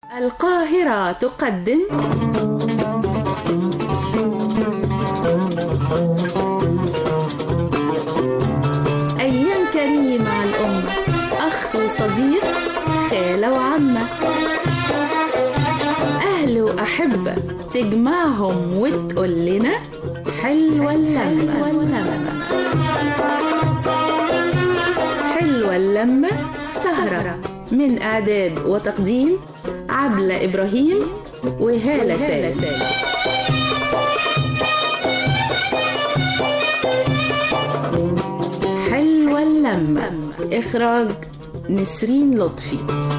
القاهرة تقدم أيام كريمة مع الأمة أخ وصديق خالة وعمة أهل وأحبة تجمعهم وتقول لنا حلوة اللمة حلوة اللمة سهرة من إعداد وتقديم عبلة إبراهيم وهالة سالم حلوة اللمة إخراج نسرين لطفي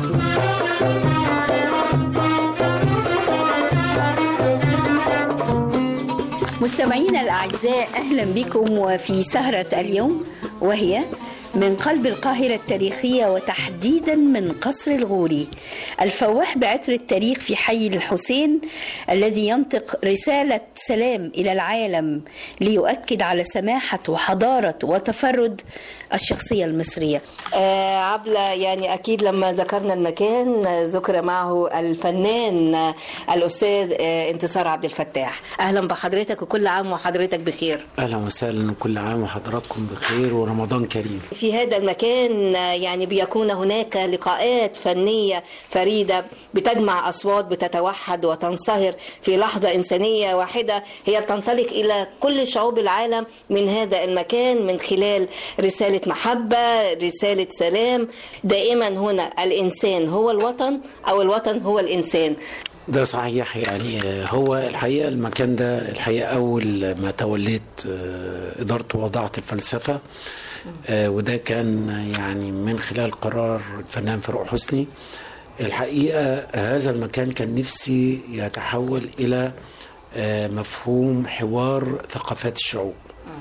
مستمعينا الأعزاء أهلا بكم وفي سهرة اليوم وهي من قلب القاهرة التاريخية وتحديدا من قصر الغوري الفواح بعطر التاريخ في حي الحسين الذي ينطق رسالة سلام إلى العالم ليؤكد على سماحة وحضارة وتفرد الشخصية المصرية آه عبلة يعني أكيد لما ذكرنا المكان آه، ذكر معه الفنان آه، الأستاذ آه، انتصار عبد الفتاح أهلا بحضرتك وكل عام وحضرتك بخير اهلا وسهلا كل عام وحضراتكم بخير ورمضان كريم في هذا المكان آه، يعني بيكون هناك لقاءات فنية فريدة بتجمع أصوات بتتوحد وتنصهر في لحظة إنسانية واحدة هي بتنطلق إلى كل شعوب العالم من هذا المكان من خلال رسالة محبة رسالة سلام دائما هنا الإنسان هو الوطن أو الوطن هو الإنسان ده صحيح يعني آه، هو الحقيقه المكان ده الحقيقه اول ما توليت آه، ادارته وضعت الفلسفه آه، وده كان يعني من خلال قرار الفنان فاروق حسني الحقيقه هذا المكان كان نفسي يتحول الى آه، مفهوم حوار ثقافات الشعوب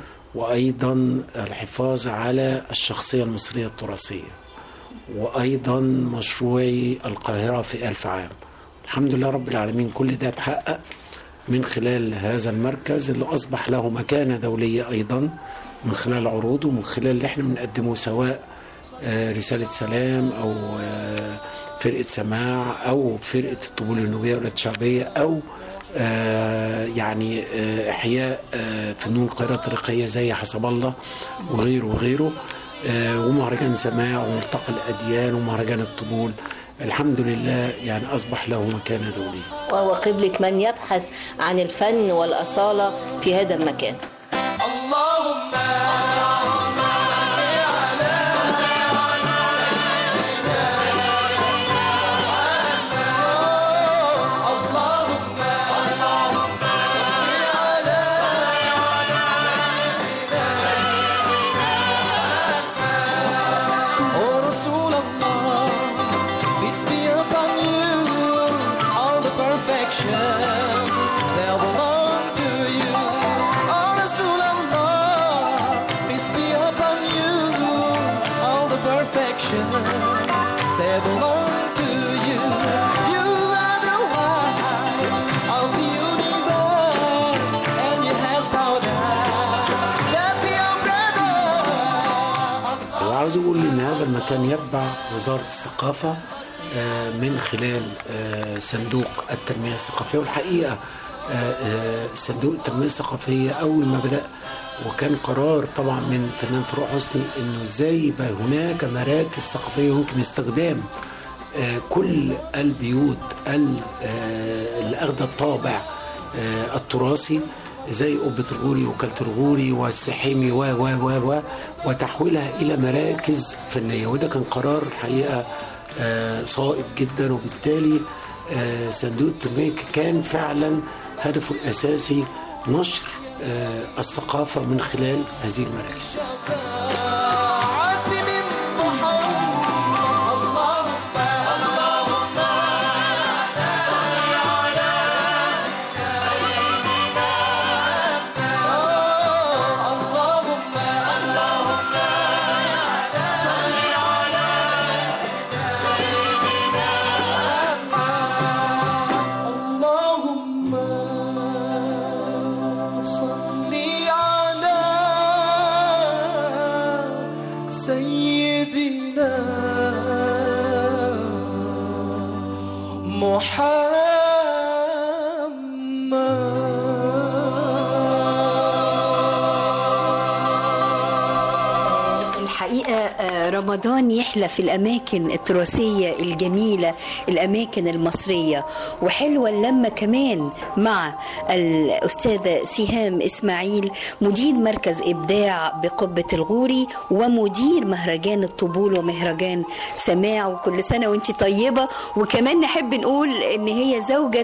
وايضا الحفاظ على الشخصيه المصريه التراثيه وايضا مشروعي القاهره في ألف عام الحمد لله رب العالمين كل ده اتحقق من خلال هذا المركز اللي اصبح له مكانه دوليه ايضا من خلال عروضه ومن خلال اللي احنا بنقدمه سواء آه، رساله سلام او آه، فرقه سماع او فرقه الطبول النوبيه والولاد الشعبيه او آه، يعني آه، احياء آه، فنون القاهره التاريخيه زي حسب الله وغيره وغيره آه، ومهرجان سماع وملتقى الاديان ومهرجان الطبول الحمد لله يعني اصبح له مكانه دوليه وهو قبلة من يبحث عن الفن والأصالة في هذا المكان Oh Rasulallah, peace be upon you. All the perfection they belong to you. Oh Rasulallah, peace be upon you. All the perfection they belong to you. You are the light of the universe, and you have taught us that we are brother. وعاوز اقول ان هذا المكان يتبع وزاره الثقافه آه، من خلال آه، صندوق التنميه الثقافيه والحقيقه آه، آه، صندوق التنميه الثقافيه اول ما بدا وكان قرار طبعا من فنان فاروق حسني انه ازاي يبقى هناك مراكز ثقافيه يمكن استخدام آه، كل البيوت ال- آه، اللي اخذ الطابع آه، التراثي زي قبة الغوري وكالة الغوري والسحيمي و و و و وتحويلها إلى مراكز فنية وده كان قرار الحقيقة آه، صائب جدا وبالتالي آه، صندوق التنمية كان فعلا هدفه الأساسي نشر آه، الثقافة من خلال هذه المراكز عدي من محمد اللهم اللهم اللهم صل على اللهم صل على محمد الحقيقة آه، رمضان يحلى في الأماكن التراثية الجميلة الأماكن المصرية وحلوة اللمة كمان مع الأستاذة سهام إسماعيل مدير مركز إبداع بقبة الغوري ومدير مهرجان الطبول ومهرجان سماع وكل سنة وانت طيبة وكمان نحب نقول إن هي زوجة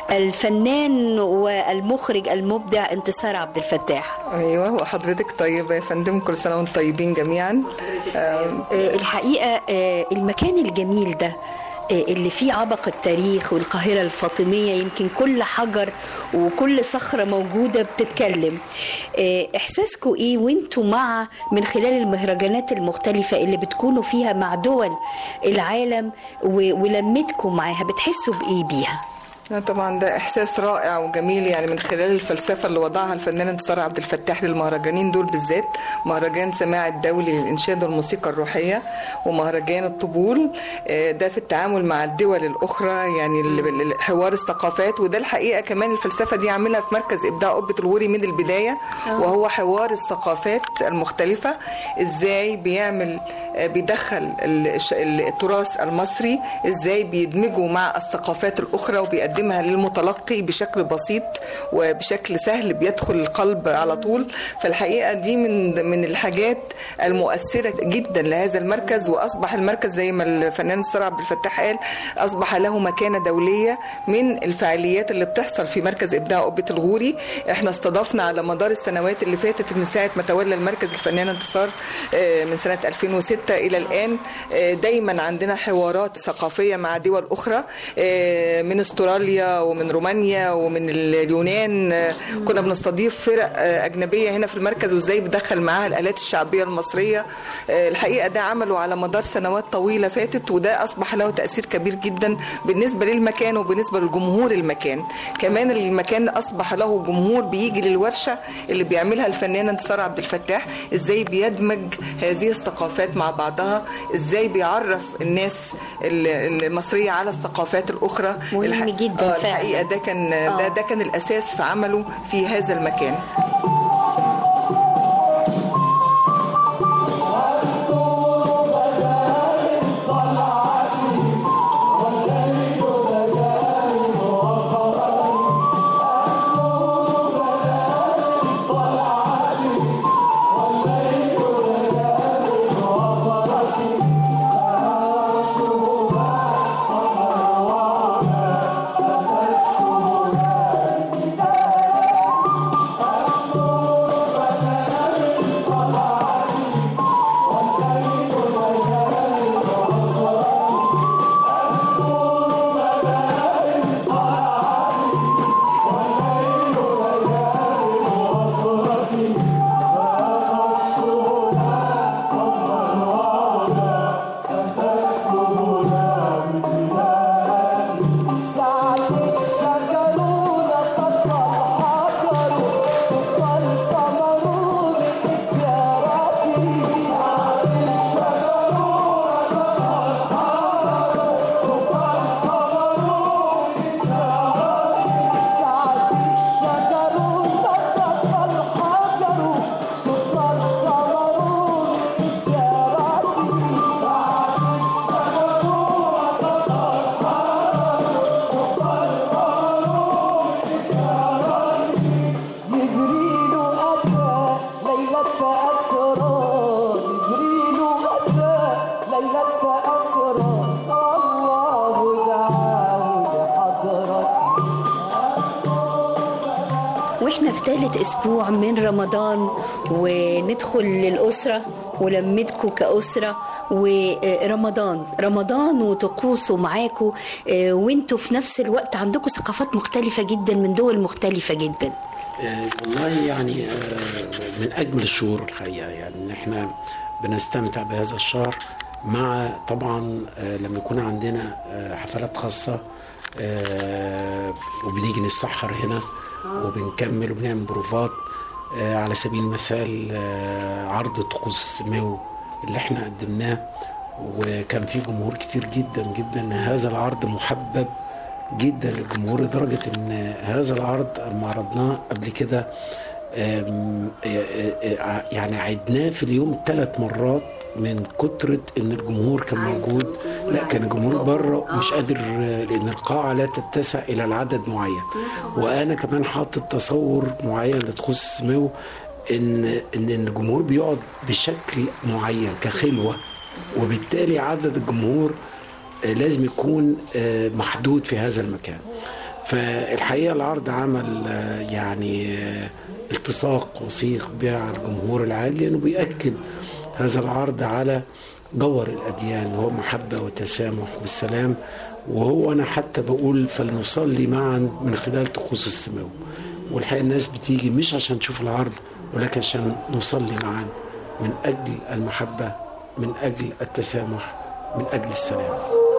الفنان والمخرج المبدع انتصار عبد الفتاح ايوه وحضرتك طيبه يا فندم كل سنه وانتم طيبين جميعا آه، آه، الحقيقة آه، المكان الجميل ده آه، اللي فيه عبق التاريخ والقاهرة الفاطمية يمكن كل حجر وكل صخرة موجودة بتتكلم آه، إحساسكم إيه وانتوا مع من خلال المهرجانات المختلفة اللي بتكونوا فيها مع دول العالم و- ولمتكم معاها بتحسوا بإيه بيها؟ آه، طبعا ده احساس رائع وجميل يعني من خلال الفلسفه اللي وضعها الفنان انتصار عبد الفتاح للمهرجانين دول بالذات مهرجان سماع الدولي للانشاد والموسيقى الروحيه ومهرجان الطبول آه، ده في التعامل مع الدول الاخرى يعني ال- ال- حوار الثقافات وده الحقيقه كمان الفلسفه دي عاملها في مركز ابداع قبه الغوري من البدايه وهو حوار الثقافات المختلفه ازاي بيعمل آه، بيدخل ال- الش- ال- التراث المصري ازاي بيدمجه مع الثقافات الاخرى وبيقدمها للمتلقي بشكل بسيط وبشكل سهل بيدخل القلب على طول فالحقيقه دي من من الحاجات المؤثره جدا لهذا المركز واصبح المركز زي ما الفنان السر عبد الفتاح قال اصبح له مكانه دوليه من الفعاليات اللي بتحصل في مركز ابداع قبه الغوري احنا استضفنا على مدار السنوات اللي فاتت من ساعه ما تولى المركز الفنان انتصار آه، من سنه 2006 الى الان آه، دايما عندنا حوارات ثقافيه مع دول اخرى آه، من استراليا ومن رومانيا ومن اليونان آه، كنا بنستضيف فرق آه، اجنبيه هنا في المركز وازاي بندخل معاها الالات الشعبيه المصريه آه، الحقيقه ده عمله على مدار سنوات طويله فاتت وده اصبح له تاثير كبير جدا بالنسبه للمكان وبالنسبه لجمهور المكان كمان المكان اصبح له جمهور بيجي للورشه اللي بيعملها الفنان انتصار عبد الفتاح ازاي بيدمج هذه الثقافات مع بعضها ازاي بيعرف الناس ال- المصريه على الثقافات الاخرى مهم الح- جدا آه، فعلا. الحقيقه ده كان ده, ده كان الاساس في عمله في هذا المكان ساعة الشجر لطق الحجر شق القمر بإثارته ساعة الشجر لطق الحجر شق القمر بإثارته ساعة الشجر لطق الحجر شق القمر بإثارته ساعة الشجر لطق جبريل أتى ليلة أسرى جبريل أتى ليلة أسرى والله دعاه لحضرته واحنا في ثالث اسبوع من رمضان وندخل للاسره ولمتكم كأسرة ورمضان رمضان وطقوسه معاكم آه، وانتوا في نفس الوقت عندكم ثقافات مختلفة جدا من دول مختلفة جدا آه، والله يعني آه، من اجمل الشهور الحقيقه يعني ان احنا بنستمتع بهذا الشهر مع طبعا آه، لما يكون عندنا آه، حفلات خاصه آه، وبنيجي نتسحر هنا وبنكمل وبنعمل بروفات آه، على سبيل المثال آه، عرض طقوس ماو اللي احنا قدمناه وكان في جمهور كتير جدا جدا هذا العرض محبب جدا للجمهور لدرجه ان هذا العرض لما عرضناه قبل كده آم، آه، آه، آه، يعني عدناه في اليوم ثلاث مرات من كترة ان الجمهور كان موجود لا كان الجمهور بره مش قادر آه، لان القاعة لا تتسع الى العدد معين وانا كمان حاطط تصور معين لتخص السماو ان ان إن الجمهور بيقعد بشكل معين كخلوة وبالتالي عدد الجمهور آه، لازم يكون آه، محدود في هذا المكان فالحقيقه العرض عمل آه، يعني آه، التصاق وثيق مع الجمهور العالي لانه بيأكد هذا العرض على جوهر الاديان وهو محبه وتسامح والسلام وهو انا حتى بقول فلنصلي معا من خلال طقوس السماوي والحقيقه الناس بتيجي مش عشان تشوف العرض ولكن عشان نصلي معا من اجل المحبه من اجل التسامح من اجل السلام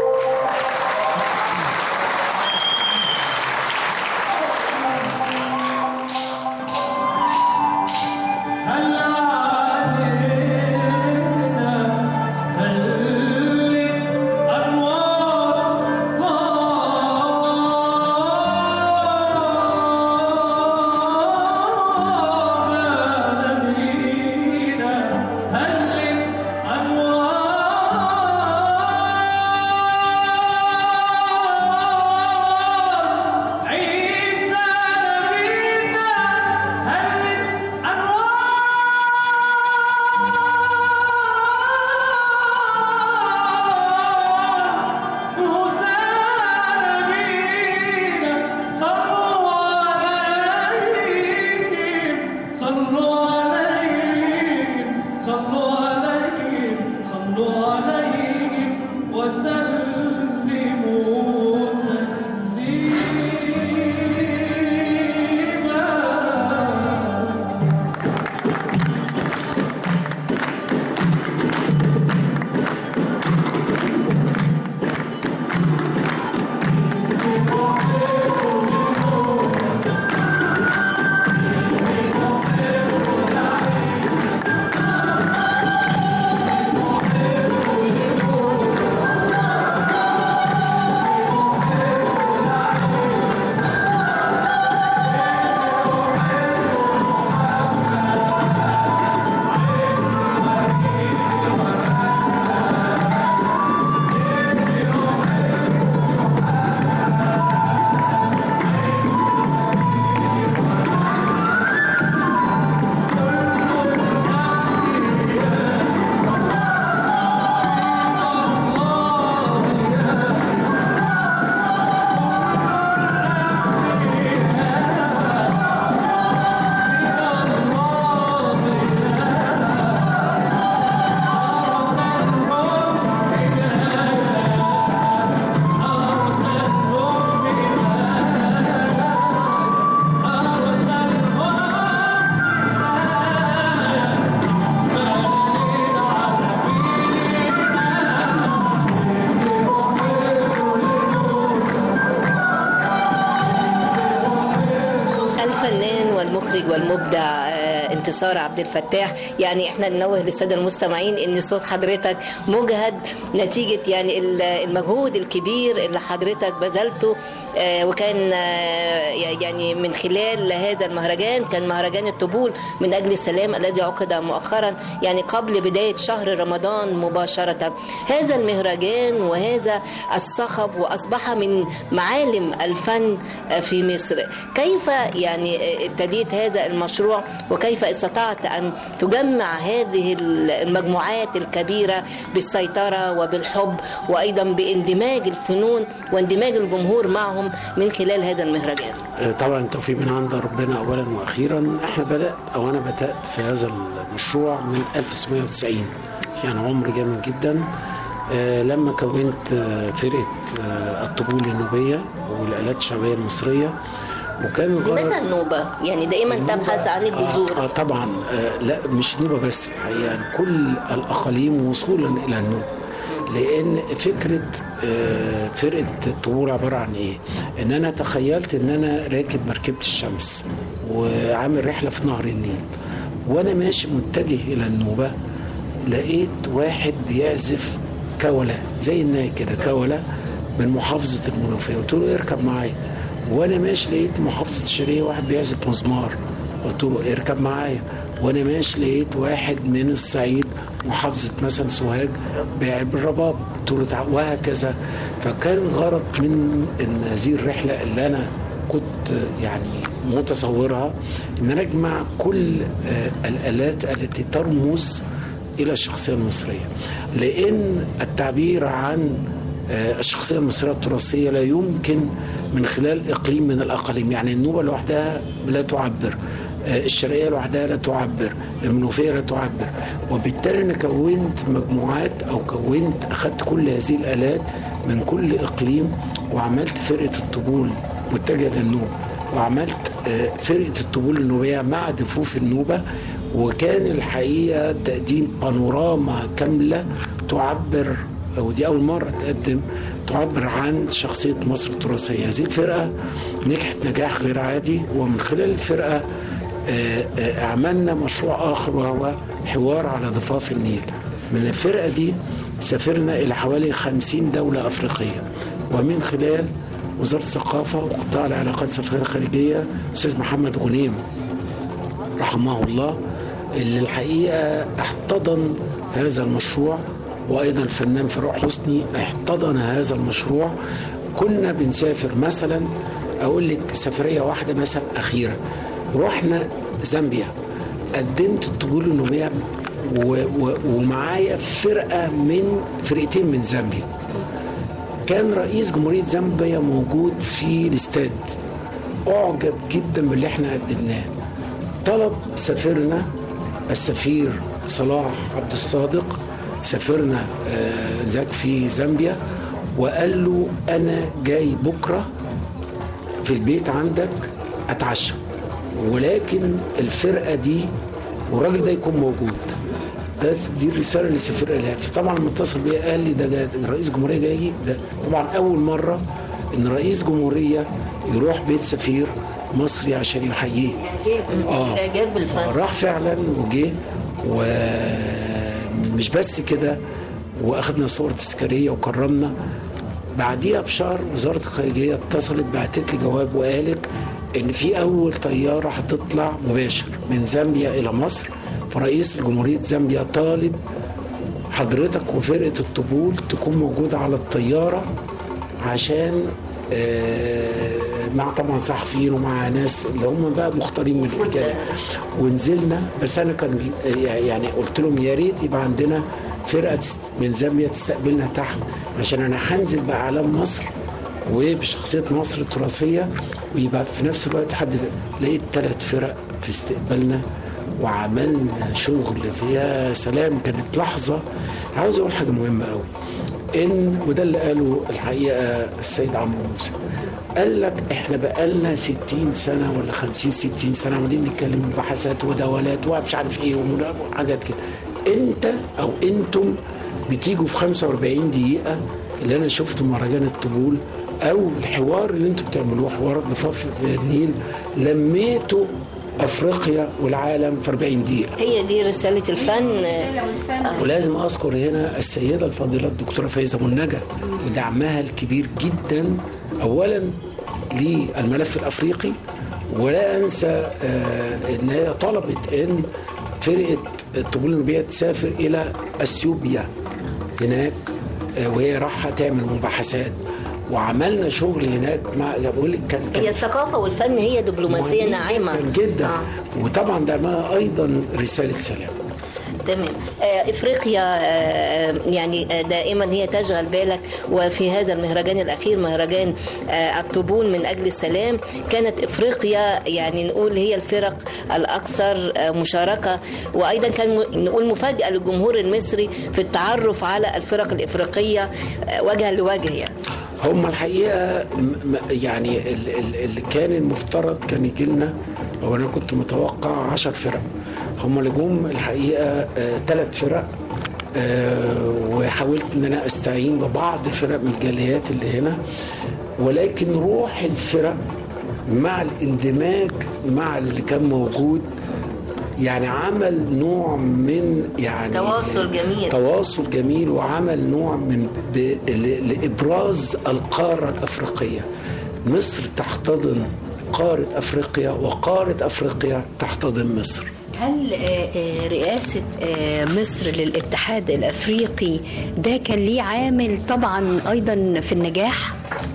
الفنان والمخرج والمبدع آه، انتصار عبد الفتاح يعني احنا ننوه للساده المستمعين ان صوت حضرتك مجهد نتيجه يعني ال- المجهود الكبير اللي حضرتك بذلته آه، وكان آه، يعني من خلال هذا المهرجان كان مهرجان الطبول من اجل السلام الذي عقد مؤخرا يعني قبل بدايه شهر رمضان مباشره هذا المهرجان وهذا الصخب واصبح من معالم الفن آه، في مصر كيف يعني آه، ابتديت هذا المشروع وكيف استطعت ان تجمع هذه المجموعات الكبيره بالسيطره وبالحب وايضا باندماج الفنون واندماج الجمهور معهم من خلال هذا المهرجان آه، طبعا التوفيق من عند ربنا اولا واخيرا احنا بدات او انا بدات في هذا المشروع من 1990 يعني عمر جامد جدا آه، لما كونت آه، فرقه آه، الطبول النوبيه والالات الشعبيه المصريه وكان الغرض لماذا النوبه؟ يعني دائما تبحث عن آه الجذور طبعا آه لا مش نوبه بس الحقيقه يعني كل الاقاليم وصولا الى النوبه لان فكره آه فرقه الطبول عباره عن ايه؟ ان انا تخيلت ان انا راكب مركبه الشمس وعامل رحله في نهر النيل وانا ماشي متجه الى النوبه لقيت واحد بيعزف كوله زي الناي كده كوله من محافظه المنوفيه قلت له اركب معايا وانا ماشي لقيت محافظه الشرقيه واحد بيعزف مزمار قلت له اركب معايا وانا ماشي لقيت واحد من الصعيد محافظه مثلا سوهاج بيلعب الرباب قلت له تع- وهكذا فكان الغرض من إن هذه الرحله اللي انا كنت يعني متصورها ان انا اجمع كل آه، الالات التي ترمز الى الشخصيه المصريه لان التعبير عن آه، الشخصيه المصريه التراثيه لا يمكن من خلال اقليم من الاقاليم يعني النوبه لوحدها لا تعبر آه، الشرقيه لوحدها لا تعبر المنوفيه لا تعبر وبالتالي انا كونت مجموعات او كونت اخذت كل هذه الالات من كل اقليم وعملت فرقه الطبول متجهه للنوبه وعملت آه، فرقه الطبول النوبيه مع دفوف النوبه وكان الحقيقه تقديم بانوراما كامله تعبر ودي اول مره تقدم تعبر عن شخصيه مصر التراثيه هذه الفرقه نجحت نجاح غير عادي ومن خلال الفرقه آه، آه، عملنا مشروع اخر وهو حوار على ضفاف النيل من الفرقه دي سافرنا الى حوالي 50 دوله افريقيه ومن خلال وزاره الثقافه وقطاع العلاقات السفريه الخارجيه استاذ محمد غنيم رحمه الله اللي الحقيقه احتضن هذا المشروع وايضا الفنان فاروق حسني احتضن هذا المشروع كنا بنسافر مثلا اقول لك سفريه واحده مثلا اخيره رحنا زامبيا قدمت الطبول النوبيه و- و- ومعايا فرقه من فرقتين من زامبيا كان رئيس جمهورية زامبيا موجود في الاستاد أعجب جدا باللي احنا قدمناه طلب سفيرنا السفير صلاح عبد الصادق سفيرنا آه، ذاك في زامبيا وقال له أنا جاي بكرة في البيت عندك أتعشى ولكن الفرقة دي والراجل ده يكون موجود ده دي الرساله اللي سافر لها فطبعا لما اتصل بيا قال لي ده جا- إن رئيس جمهوريه جاي ده طبعا اول مره ان رئيس جمهوريه يروح بيت سفير مصري عشان يحييه اه اعجاب بالفن راح فعلا وجه ومش بس كده واخدنا صور تذكاريه وكرمنا بعديها بشهر وزاره الخارجيه اتصلت بعتت لي جواب وقالت ان في اول طياره هتطلع مباشر من زامبيا الى مصر فرئيس جمهوريه زامبيا طالب حضرتك وفرقه الطبول تكون موجوده على الطياره عشان آه، مع طبعا صحفيين ومع ناس اللي هم بقى مختارين من الرجاله ونزلنا بس انا كان يعني قلت لهم يا ريت يبقى عندنا فرقه تست- من زامبيا تستقبلنا تحت عشان انا هنزل باعلام مصر وبشخصيه مصر التراثيه ويبقى في نفس الوقت حد لقيت ثلاث فرق في استقبالنا وعملنا شغل فيها سلام كانت لحظه عاوز اقول حاجه مهمه قوي ان وده اللي قاله الحقيقه السيد عمرو موسى قال لك احنا بقالنا 60 سنه ولا 50 60 سنه عمالين نتكلم بحثات ودولات ومش عارف ايه ومراقبة وحاجات كده انت او انتم بتيجوا في 45 دقيقه اللي انا شفته مهرجان الطبول او الحوار اللي انتم بتعملوه حوار ضفاف النيل لميتوا افريقيا والعالم في 40 دقيقه هي دي رسالة الفن ولازم اذكر هنا السيده الفاضله الدكتوره فايزه منجا ودعمها الكبير جدا اولا للملف الافريقي ولا انسى آه، ان هي طلبت ان فرقه الطبول النوبيه تسافر الى اثيوبيا هناك آه، وهي رايحه تعمل مباحثات وعملنا شغل هناك مع بقول لك كان كان هي الثقافة والفن هي دبلوماسية مهمين ناعمة جدا, جدا. آه. وطبعا ده ما ايضا رساله سلام تمام آه، افريقيا آه، يعني آه، دائما هي تشغل بالك وفي هذا المهرجان الاخير مهرجان آه، الطبول من اجل السلام كانت افريقيا يعني نقول هي الفرق الاكثر آه، مشاركه وايضا كان م- نقول مفاجاه للجمهور المصري في التعرف على الفرق الافريقيه آه، وجها لوجه يعني هم الحقيقه م- م- يعني ال- ال- اللي كان المفترض كان يجي لنا او انا كنت متوقع 10 فرق هم اللي جم الحقيقه ثلاث فرق آه، وحاولت ان انا استعين ببعض الفرق من الجاليات اللي هنا ولكن روح الفرق مع الاندماج مع اللي كان موجود يعني عمل نوع من يعني تواصل جميل. تواصل جميل وعمل نوع من ب... ل... لابراز القاره الافريقيه مصر تحتضن قاره افريقيا وقاره افريقيا تحتضن مصر هل آه، آه، رئاسة آه، مصر للاتحاد الأفريقي ده كان ليه عامل طبعا أيضا في النجاح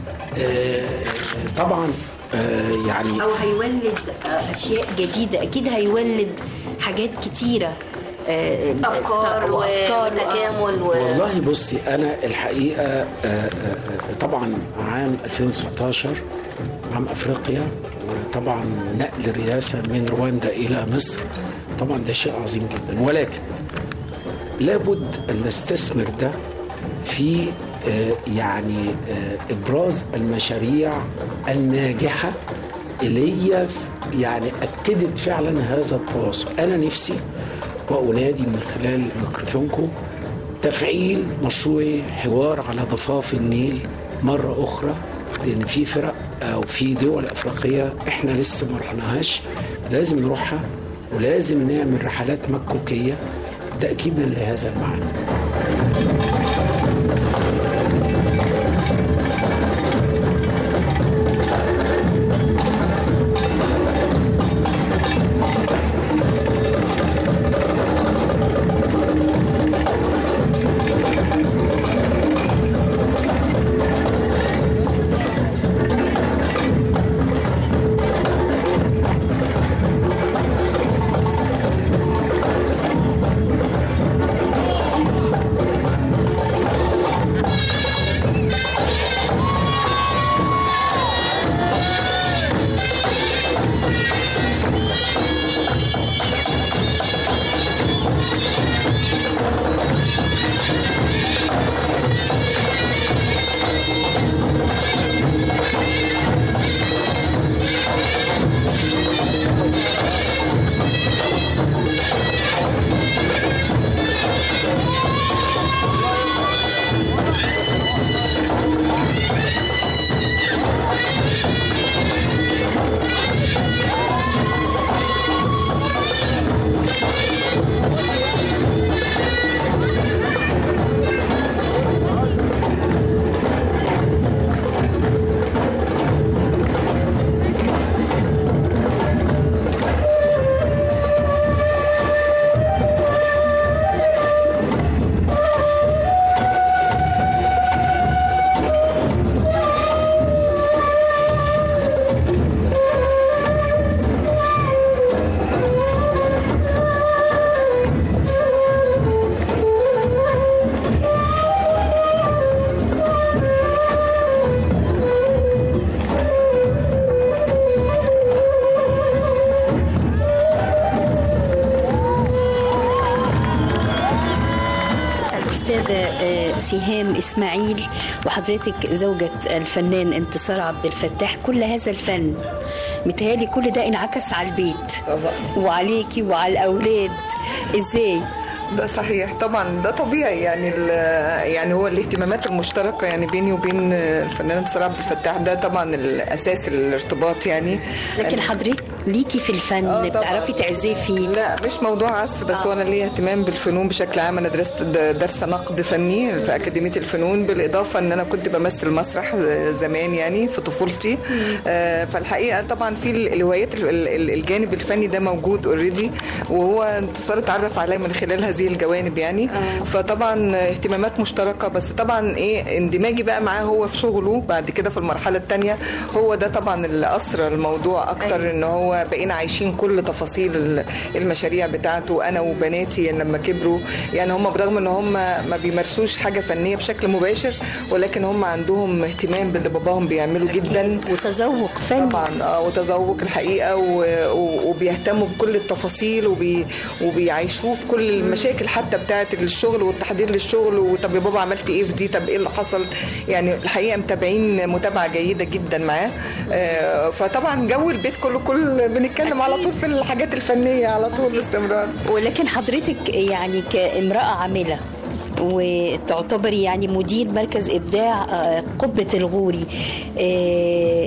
طبعا آه، يعني أو هيولد آه، أشياء جديدة أكيد هيولد حاجات كتيرة آه، افكار وأفكار وتكامل و... والله بصي انا الحقيقه آه، آه، آه، طبعا عام 2019 عام افريقيا وطبعا نقل الرئاسه من رواندا الى مصر طبعا ده شيء عظيم جدا ولكن لابد ان نستثمر ده في آه، يعني آه، ابراز المشاريع الناجحه اللي هي ف- يعني اكدت فعلا هذا التواصل انا نفسي وانادي من خلال ميكروفونكم تفعيل مشروع حوار على ضفاف النيل مره اخرى لان في فرق او في دول افريقيه احنا لسه ما رحناهاش لازم نروحها ولازم نعمل رحلات مكوكيه تاكيدا لهذا المعنى الأستاذة آه، سهام إسماعيل وحضرتك زوجة الفنان انتصار عبد الفتاح كل هذا الفن متهيألي كل ده انعكس على البيت طبعا. وعليكي وعلى الأولاد إزاي؟ ده صحيح طبعا ده طبيعي يعني ال- يعني هو الاهتمامات المشتركه يعني بيني وبين الفنان انتصار عبد الفتاح ده طبعا الاساس الارتباط يعني لكن حضرتك ليكي في الفن آه، طبعاً. بتعرفي تعزفي لا مش موضوع عزف بس هو انا ليا اهتمام بالفنون بشكل عام انا درست د- درس نقد فني في اكاديميه الفنون بالاضافه ان انا كنت بمثل مسرح ز- زمان يعني في طفولتي آه، فالحقيقه طبعا في ال- الهوايات ال- ال- الجانب الفني ده موجود اوريدي وهو انتصار اتعرف عليه من خلال هذه الجوانب يعني فطبعا اهتمامات مشتركه بس طبعا ايه اندماجي بقى معاه هو في شغله بعد كده في المرحله الثانيه هو ده طبعا اللي اسرى الموضوع اكتر ان هو بقينا عايشين كل تفاصيل ال- المشاريع بتاعته انا وبناتي لما كبروا يعني هم برغم ان هم ما بيمارسوش حاجه فنيه بشكل مباشر ولكن هم عندهم اهتمام باللي باباهم بيعمله جدا وتذوق فني طبعا اه وتذوق الحقيقه و... و... وبيهتموا بكل التفاصيل وبي... وبيعيشوه في كل المشاكل حتى بتاعه الشغل والتحضير للشغل وطب يا بابا عملت ايه في دي طب ايه اللي حصل يعني الحقيقه متابعين متابعه جيده جدا معاه آه فطبعا جو البيت كله كل بنتكلم على طول في الحاجات الفنيه على طول باستمرار ولكن حضرتك يعني كامرأة عاملة وتعتبري يعني مدير مركز إبداع آه، قبة الغوري آه،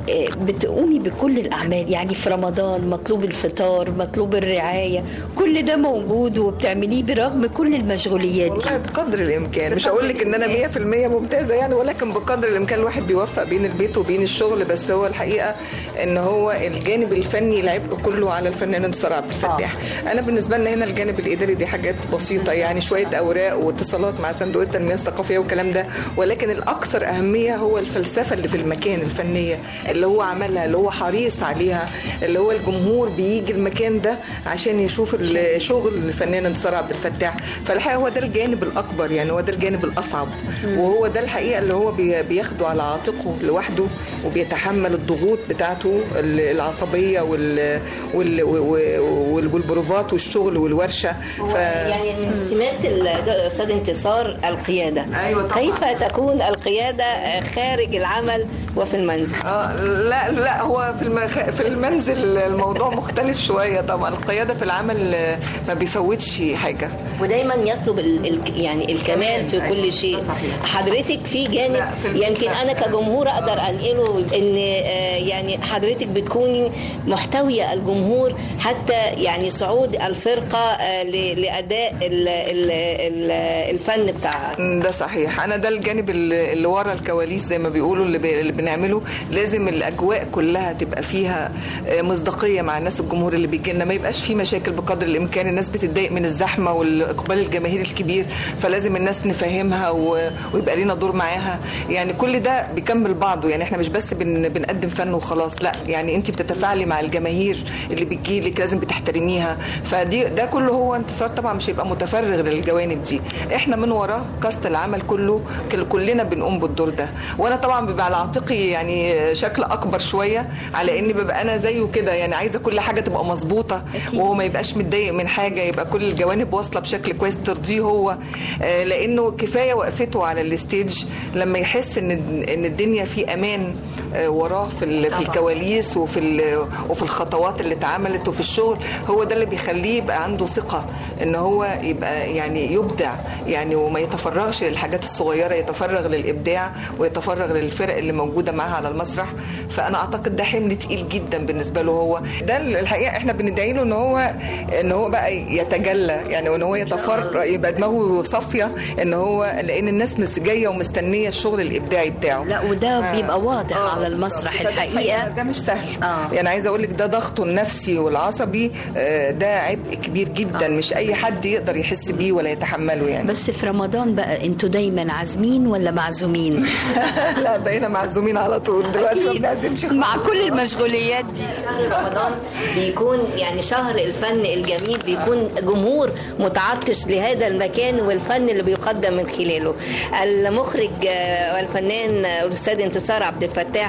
آه، بتقومي بكل الاعمال يعني في رمضان مطلوب الفطار مطلوب الرعايه كل ده موجود وبتعمليه برغم كل المشغوليات دي والله بقدر الامكان مش هقول لك ان انا 100% ممتازه يعني ولكن بقدر الامكان الواحد بيوفق بين البيت وبين الشغل بس هو الحقيقه ان هو الجانب الفني العبء كله على الفنان انتصار عبد الفتاح انا بالنسبه لنا هنا الجانب الاداري دي حاجات بسيطه يعني شويه اوراق واتصالات مع صندوق التنميه الثقافيه والكلام ده ولكن الاكثر اهميه هو الفلسفه اللي في المكان الفنيه اللي هو عملها اللي هو حريص عليها اللي هو الجمهور بيجي المكان ده عشان يشوف الشغل الفنان انتصار عبد الفتاح فالحقيقه هو ده الجانب الاكبر يعني هو ده الجانب الاصعب وهو ده الحقيقه اللي هو بي- بياخده على عاتقه لوحده وبيتحمل الضغوط بتاعته ال- العصبيه وال وال وال- والبروفات والشغل والورشه ف يعني من سمات الاستاذ انتصار القياده أيوة طبعاً. كيف تكون القياده خارج العمل وفي المنزل آه لا لا هو في المخ... في المنزل الموضوع مختلف شويه طبعا القياده في العمل آه، ما بيفوتش حاجه ودايما يطلب ال ال يعني الكمال في أيوة، كل شيء صحيح. حضرتك في جانب لا، في ال- يمكن لا. انا كجمهور اقدر انقله ان آه، يعني حضرتك بتكوني محتويه الجمهور حتى يعني صعود الفرقه آه، ل- لاداء ال ال ال الفن بتاعها ده صحيح انا ده الجانب اللي اللي ورا الكواليس زي ما بيقولوا اللي, بي... اللي بنعمله لازم الاجواء كلها تبقى فيها آه، مصداقيه مع الناس الجمهور اللي بيجي لنا ما يبقاش في مشاكل بقدر الامكان الناس بتتضايق من الزحمه والاقبال الجماهيري الكبير فلازم الناس نفهمها و... ويبقى لينا دور معاها يعني كل ده بيكمل بعضه يعني احنا مش بس بن... بنقدم فن وخلاص لا يعني انت بتتفاعلي مع الجماهير اللي بتجي لك لازم بتحترميها فدي ده كله هو انتصار طبعا مش هيبقى متفرغ للجوانب دي احنا من وراه كاست العمل كله كل- كلنا بنقوم بالدور ده وانا طبعا بيبقى على عاتقي يعني شكل اكبر شويه على اني ببقى انا زيه كده يعني عايزه كل حاجه تبقى مظبوطه وهو ما يبقاش متضايق من حاجه يبقى كل الجوانب واصله بشكل كويس ترضيه هو آه، لانه كفايه وقفته على الستيج لما يحس ان ان الدنيا في امان آه، وراه في ال- في الكواليس وفي ال- وفي الخطوات اللي اتعملت وفي الشغل هو ده اللي بيخليه يبقى عنده ثقه ان هو يبقى يعني يبدع يعني وما يتفرغش للحاجات الصغيره يتفرغ للابداع ويتفرغ للفرق اللي موجوده معاه على المسرح فانا اعتقد ده حمل تقيل جدا بالنسبه له هو ده الحقيقه احنا بندعي له ان هو ان هو بقى يتجلى يعني وان هو يتفرغ يبقى دماغه صافيه ان هو لان الناس مس جايه ومستنيه الشغل الابداعي بتاعه لا وده آه. بيبقى واضح آه، على المسرح بالظبط. فده الحقيقه ده مش سهل آه. يعني عايزه اقول لك ده ضغطه النفسي والعصبي آه، ده عبء كبير جدا مش اي حد يقدر يحس بيه ولا يتحمله يعني بس في رمضان بقى انتوا دايما عازمين ولا معزومين لا بقينا معزومين على طول دلوقتي ما بنعزمش مع كل المشغوليات دي شهر رمضان بيكون يعني شهر الفن الجميل بيكون جمهور متعطش لهذا المكان والفن اللي بيقدم من خلاله المخرج آه، والفنان آه، الاستاذ انتصار عبد الفتاح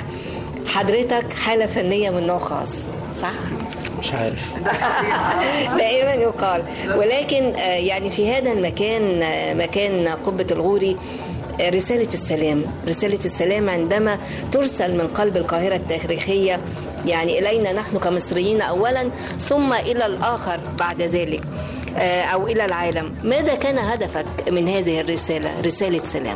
حضرتك حاله فنيه من نوع خاص صح مش عارف دائما يقال ولكن آه، يعني في هذا المكان آه، مكان قبة الغوري آه، رسالة السلام رسالة السلام عندما ترسل من قلب القاهرة التاريخية يعني إلينا نحن كمصريين أولا ثم إلى الآخر بعد ذلك آه، أو إلى العالم ماذا كان هدفك من هذه الرسالة رسالة سلام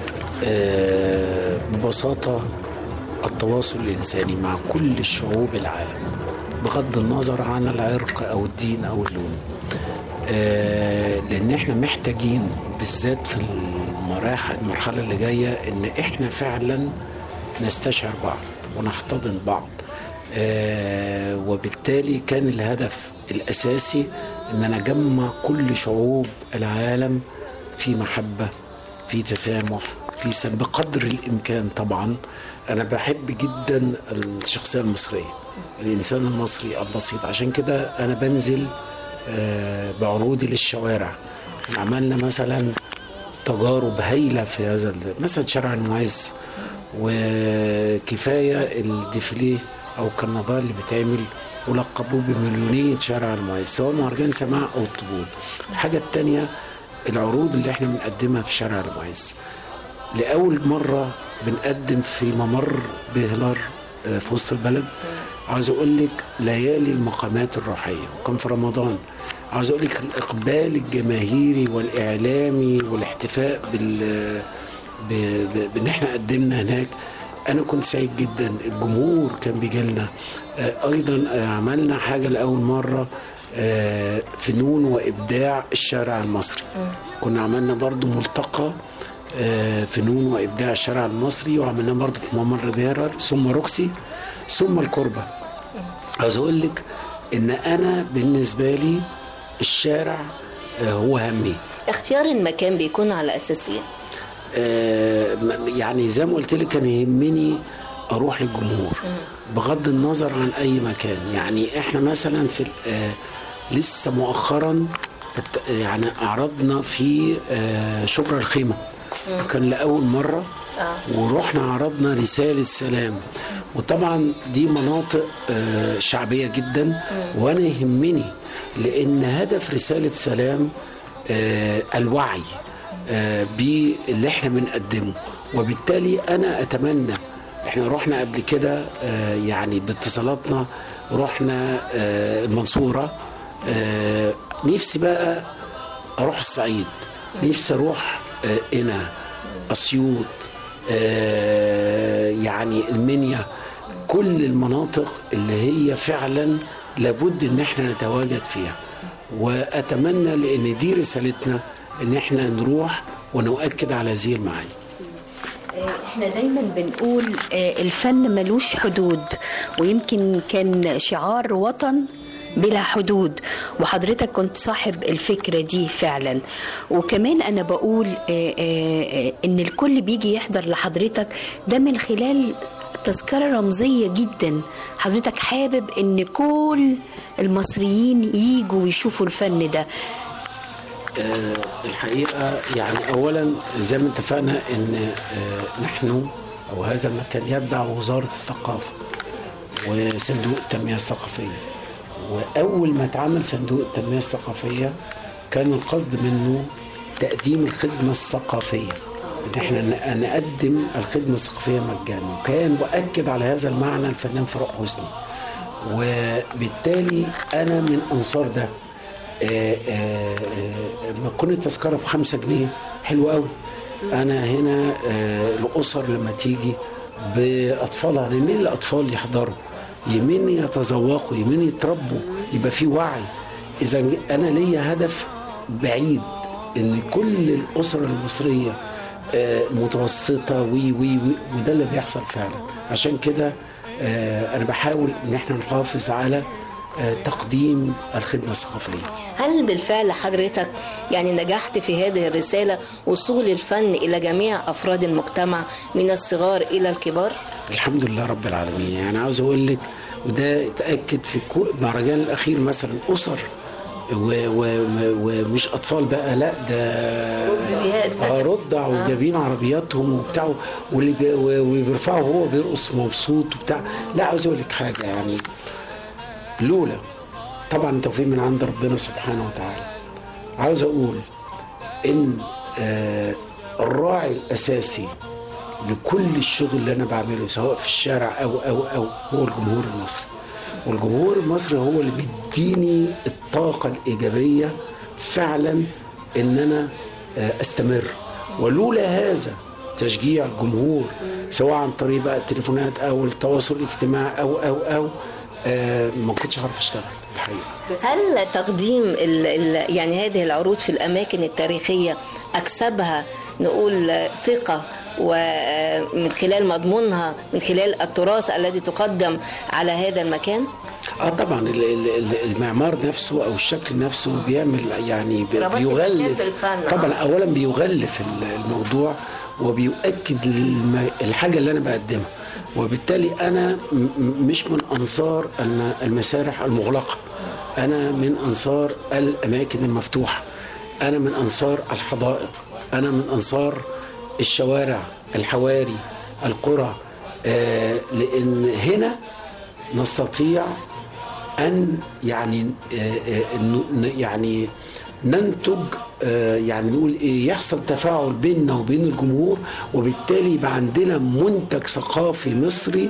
آه، ببساطة التواصل الإنساني مع كل الشعوب العالم بغض النظر عن العرق أو الدين أو اللون آه، لأن احنا محتاجين بالذات في المراحل المرحلة اللي جاية إن احنا فعلا نستشعر بعض ونحتضن بعض آه، وبالتالي كان الهدف الأساسي إن أنا أجمع كل شعوب العالم في محبة في تسامح في سلام بقدر الامكان طبعا انا بحب جدا الشخصيه المصريه الانسان المصري البسيط عشان كده انا بنزل آه، بعروضي للشوارع عملنا مثلا تجارب هايله في هذا ال- مثلا شارع المعز وكفايه الديفيليه او الكرنفال اللي بيتعمل ولقبوه بمليونية شارع المعز سواء مهرجان سماع او الطبول الحاجه الثانيه العروض اللي احنا بنقدمها في شارع المعز لأول مرة بنقدم في ممر بهلار آه، في وسط البلد عاوز أقول لك ليالي المقامات الروحية وكان في رمضان عاوز أقول لك الإقبال الجماهيري والإعلامي والاحتفاء بال ب- ب- بإن إحنا قدمنا هناك انا كنت سعيد جدا الجمهور كان بيجي لنا آه، ايضا آه، عملنا حاجه لاول مره آه، فنون وابداع الشارع المصري كنا عملنا برضو ملتقى آه، فنون وابداع الشارع المصري وعملناه برضو في ممر بيرر ثم روكسي ثم الكربه عاوز اقول لك ان انا بالنسبه لي الشارع آه، هو همي اختيار المكان بيكون على اساس ايه آه، م- يعني زي ما قلت لك كان يهمني اروح للجمهور بغض النظر عن اي مكان يعني احنا مثلا في ال- آه، لسه مؤخرا ات- يعني اعرضنا في آه، شبرا الخيمه كان لاول مره ورحنا عرضنا رساله سلام وطبعا دي مناطق آه، شعبيه جدا وانا يهمني لان هدف رساله سلام آه، الوعي آه، باللي احنا بنقدمه وبالتالي انا اتمنى احنا رحنا قبل كده آه، يعني باتصالاتنا رحنا آه، المنصوره آه، نفسي بقى اروح الصعيد نفسي اروح آه، قنا اسيوط آه، يعني المنيا كل المناطق اللي هي فعلا لابد ان احنا نتواجد فيها واتمنى لان دي رسالتنا ان احنا نروح ونؤكد على هذه المعاني احنا دايما بنقول آه، الفن ملوش حدود ويمكن كان شعار وطن بلا حدود وحضرتك كنت صاحب الفكرة دي فعلا وكمان أنا بقول آه، آه، آه، إن الكل بيجي يحضر لحضرتك ده من خلال تذكرة رمزية جدا حضرتك حابب إن كل المصريين يجوا ويشوفوا الفن ده آه، الحقيقة يعني أولا زي ما اتفقنا أن آه، نحن أو هذا المكان يتبع وزارة الثقافة وصندوق التنمية الثقافية وأول ما اتعمل صندوق التنمية الثقافية كان القصد منه تقديم الخدمة الثقافية ان احنا ن- نقدم الخدمة الثقافية مجانا وكان مؤكد على هذا المعنى الفنان فاروق حسني وبالتالي أنا من أنصار ده آه، آه، آه، ما تكون التذكره بخمسة جنيه حلو قوي انا هنا آه، الاسر لما تيجي باطفالها يمين الاطفال يحضروا يمين يتذوقوا يمين يتربوا يبقى في وعي اذا انا ليا هدف بعيد ان كل الاسر المصريه آه، متوسطه وي وي وي وده اللي بيحصل فعلا عشان كده آه، انا بحاول ان احنا نحافظ على آه، تقديم الخدمه الثقافيه هل بالفعل حضرتك يعني نجحت في هذه الرسالة وصول الفن إلى جميع أفراد المجتمع من الصغار إلى الكبار؟ الحمد لله رب العالمين يعني عاوز اقول لك وده اتاكد في كو- المهرجان الاخير مثلا اسر و- و- ومش اطفال بقى لا ده ربيات. اه رضع وجايبين عربياتهم وبتاع واللي بي واللي بيرفعه هو بيرقص مبسوط وبتاع لا عاوز اقول لك حاجه يعني لولا طبعا التوفيق من عند ربنا سبحانه وتعالى عاوز اقول ان آه الراعي الاساسي لكل الشغل اللي انا بعمله سواء في الشارع او او او هو الجمهور المصري والجمهور المصري هو اللي بيديني الطاقه الايجابيه فعلا ان انا آه، استمر ولولا هذا تشجيع الجمهور سواء عن طريق بقى التليفونات او التواصل الاجتماعي او او او آه، ما كنتش عارف اشتغل الحقيقه هل تقديم ال ال يعني هذه العروض في الأماكن التاريخية أكسبها نقول ثقة ومن خلال مضمونها من خلال التراث الذي تقدم على هذا المكان؟ اه طبعا ال- ال- ال- المعمار نفسه او الشكل نفسه بيعمل يعني بي- ربط بيغلف الفكرة بالفن، طبعا آه. اولا بيغلف ال- الموضوع وبيؤكد الم- الحاجه اللي انا بقدمها وبالتالي انا م- م- مش من انصار الم- المسارح المغلقه انا من انصار الاماكن المفتوحه انا من انصار الحدائق انا من انصار الشوارع الحواري القرى آه لان هنا نستطيع ان يعني آه، آه، ن- يعني ننتج آه، يعني نقول ايه يحصل تفاعل بيننا وبين الجمهور وبالتالي يبقى عندنا منتج ثقافي مصري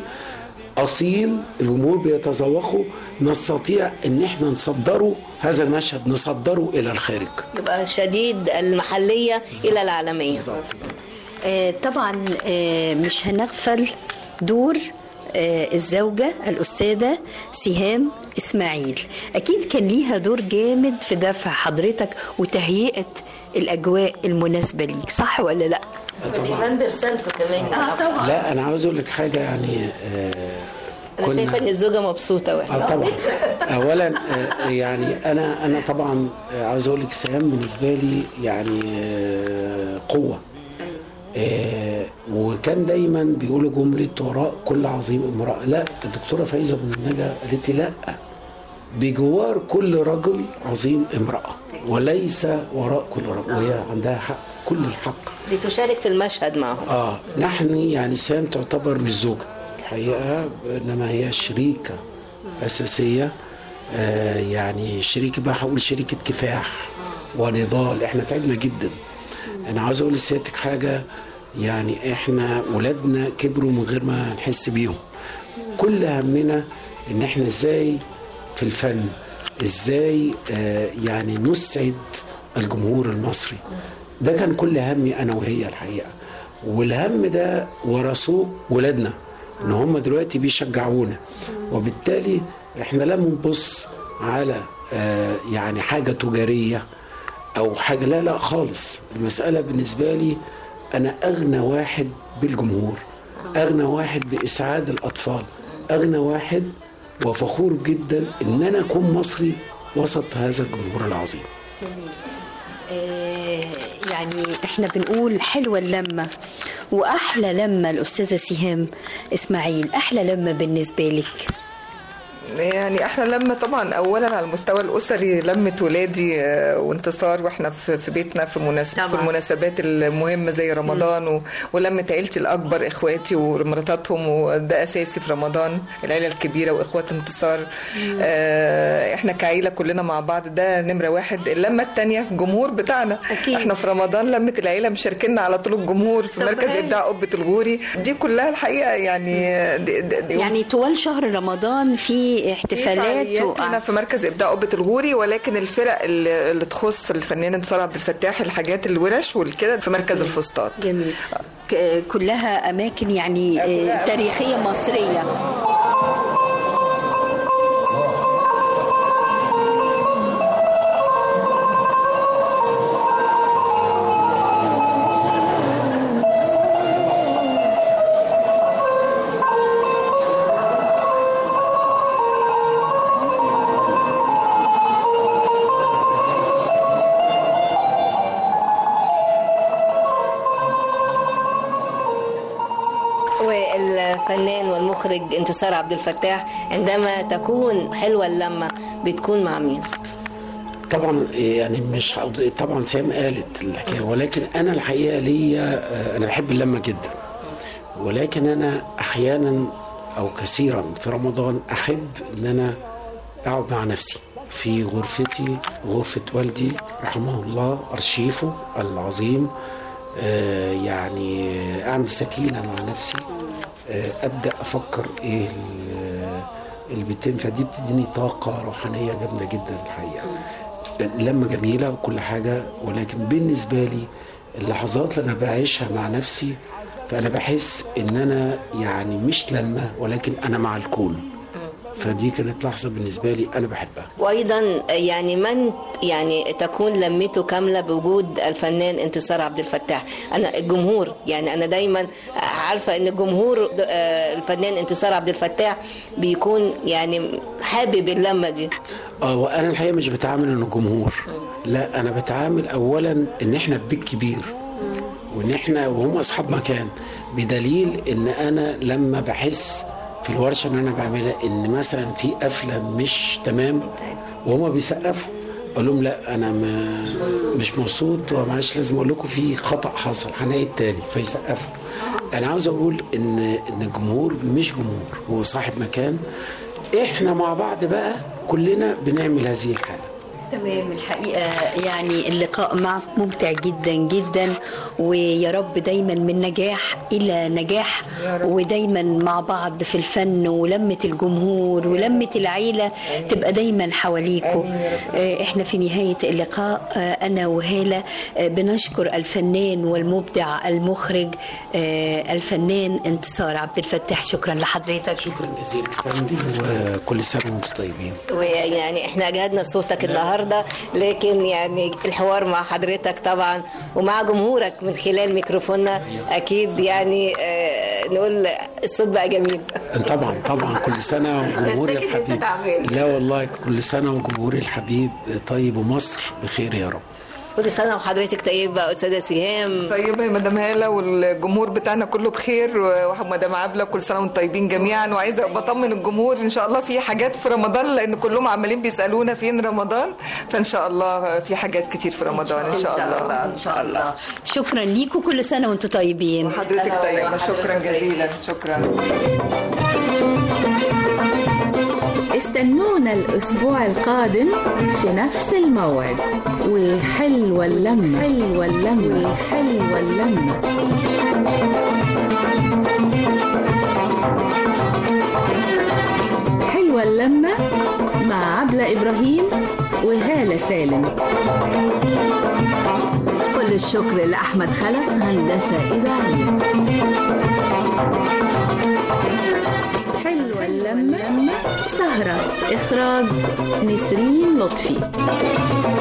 اصيل الجمهور بيتذوقه نستطيع ان احنا نصدره هذا المشهد نصدره الى الخارج يبقى شديد المحلية إلى العالمية آه، طبعا آه، مش هنغفل دور آه، الزوجة الأستاذة سهام إسماعيل أكيد كان ليها دور جامد في دفع حضرتك وتهيئة الأجواء المناسبة ليك صح ولا لأ؟ ايمان برسالته كمان آه طبعا لا انا عاوز اقول لك حاجه يعني آه انا شايفه ان الزوجه مبسوطه اه واحنا طبعا اولا آه، يعني انا انا طبعا آه، عاوز اقول لك سهام بالنسبه لي يعني آه، قوه آه، وكان دايما بيقولوا جمله وراء كل عظيم امراه لا الدكتوره فايزه بن النجا قالت لي لا بجوار كل رجل عظيم امراه وليس وراء كل رجل وهي عندها حق كل الحق لتشارك في المشهد معهم اه نحن يعني سام تعتبر مش زوجة الحقيقة انما هي شريكة اساسية آه يعني شريكة بقى هقول شريكة كفاح ونضال احنا تعبنا جدا انا عاوز اقول لسيادتك حاجة يعني احنا ولادنا كبروا من غير ما نحس بيهم كل همنا ان احنا ازاي في الفن ازاي آه يعني نسعد الجمهور المصري ده كان كل همي انا وهي الحقيقه والهم ده ورثوه ولادنا ان هم دلوقتي بيشجعونا وبالتالي احنا لا بنبص على آه يعني حاجه تجاريه او حاجه لا لا خالص المساله بالنسبه لي انا اغنى واحد بالجمهور اغنى واحد باسعاد الاطفال اغنى واحد وفخور جدا ان انا اكون مصري وسط هذا الجمهور العظيم آه، يعني احنا بنقول حلوة اللمة وأحلى لمة الأستاذة سهام إسماعيل أحلى لمة بالنسبة لك يعني احنا لما طبعا اولا على المستوى الاسري لمه ولادي آه، وانتصار واحنا في في بيتنا في مناسب في طبعاً. المناسبات المهمه زي رمضان و- ولمه عيلتي الاكبر اخواتي ومراتاتهم وده اساسي في رمضان العيله الكبيره واخوات انتصار آه، احنا كعيله كلنا مع بعض ده نمره واحد اللمه الثانيه الجمهور بتاعنا أكيد. احنا في رمضان لمه العيله مشاركينا على طول الجمهور في طب مركز هاي. ابداع قبه الغوري دي كلها الحقيقه يعني دي دي دي يعني طوال شهر رمضان في احتفالات في و... فعاليات هنا في مركز ابداع قبه الغوري ولكن الفرق اللي, اللي تخص الفنان انتصار عبد الفتاح الحاجات الورش والكده في مركز الفسطاط جميل ك- كلها أماكن يعني آه، تاريخية مصرية والفنان والمخرج انتصار عبد الفتاح عندما تكون حلوه اللمه بتكون مع مين؟ طبعا يعني مش هقض- طبعا سام قالت الحكايه ولكن انا الحقيقه ليا آه، انا بحب اللمه جدا ولكن انا احيانا او كثيرا في رمضان احب ان انا اقعد مع نفسي في غرفتي غرفه والدي رحمه الله ارشيفه العظيم آه، يعني اعمل سكينه مع نفسي آه، ابدا افكر ايه ال- اللي بيتم فدي بتديني طاقه روحانيه جامده جدا الحقيقه لما جميله وكل حاجه ولكن بالنسبه لي اللحظات اللي انا بعيشها مع نفسي فانا بحس ان انا يعني مش لما ولكن انا مع الكون فدي كانت لحظه بالنسبه لي انا بحبها وايضا يعني من يعني تكون لمته كامله بوجود الفنان انتصار عبد الفتاح انا الجمهور يعني انا دايما عارفه ان الجمهور آه، الفنان انتصار عبد الفتاح بيكون يعني حابب اللمه دي اه وانا الحقيقه مش بتعامل انه جمهور لا انا بتعامل اولا ان احنا في بيت كبير وان احنا وهم اصحاب مكان بدليل ان انا لما بحس في الورشه اللي انا بعملها ان مثلا في قفله مش تمام وهما بيسقفوا اقول لهم لا انا ما مش مبسوط ومعلش لازم اقول لكم في خطا حصل هنعيد تاني فيسقفوا انا عاوز اقول ان ان الجمهور مش جمهور هو صاحب مكان احنا مع بعض بقى كلنا بنعمل هذه الحاله تمام الحقيقة يعني اللقاء معك ممتع جدا جدا ويا رب دايما من نجاح إلى نجاح ودايما مع بعض في الفن ولمة الجمهور ولمة العيلة تبقى دايما حواليكوا آه، احنا في نهاية اللقاء آه، أنا وهالة آه، بنشكر الفنان والمبدع المخرج آه، الفنان انتصار عبد الفتاح شكرا لحضرتك شكرا جزيلا فندي وكل سنه وانتم طيبين ويعني احنا جهدنا صوتك النهارده لكن يعني الحوار مع حضرتك طبعا ومع جمهورك من خلال ميكروفوننا اكيد يعني آه، نقول الصوت بقى جميل طبعا طبعا كل سنه وجمهوري بس أكيد أنت الحبيب تعبان. لا والله كل سنه وجمهوري الحبيب طيب ومصر بخير يا رب كل سنه وحضرتك طيبه استاذه سهام طيبة يا مدام هالة والجمهور بتاعنا كله بخير ومدام عبلة كل سنة وانتم طيبين جميعا وعايزة بطمن الجمهور ان شاء الله في حاجات في رمضان لان كلهم عمالين بيسألونا فين رمضان فان شاء الله في حاجات كتير في رمضان ان شاء الله ان شاء الله شكرا ليكوا كل سنة وانتم طيبين حضرتك طيبة شكرا جزيلا شكرا استنونا الأسبوع القادم في نفس الموعد وحلوة اللمة حلوة اللمة وحلوة اللمة حلوة اللمة مع عبلة إبراهيم وهالة سالم كل الشكر لأحمد خلف هندسة إذاعية حلوة اللمة سهرة إخراج نسرين لطفي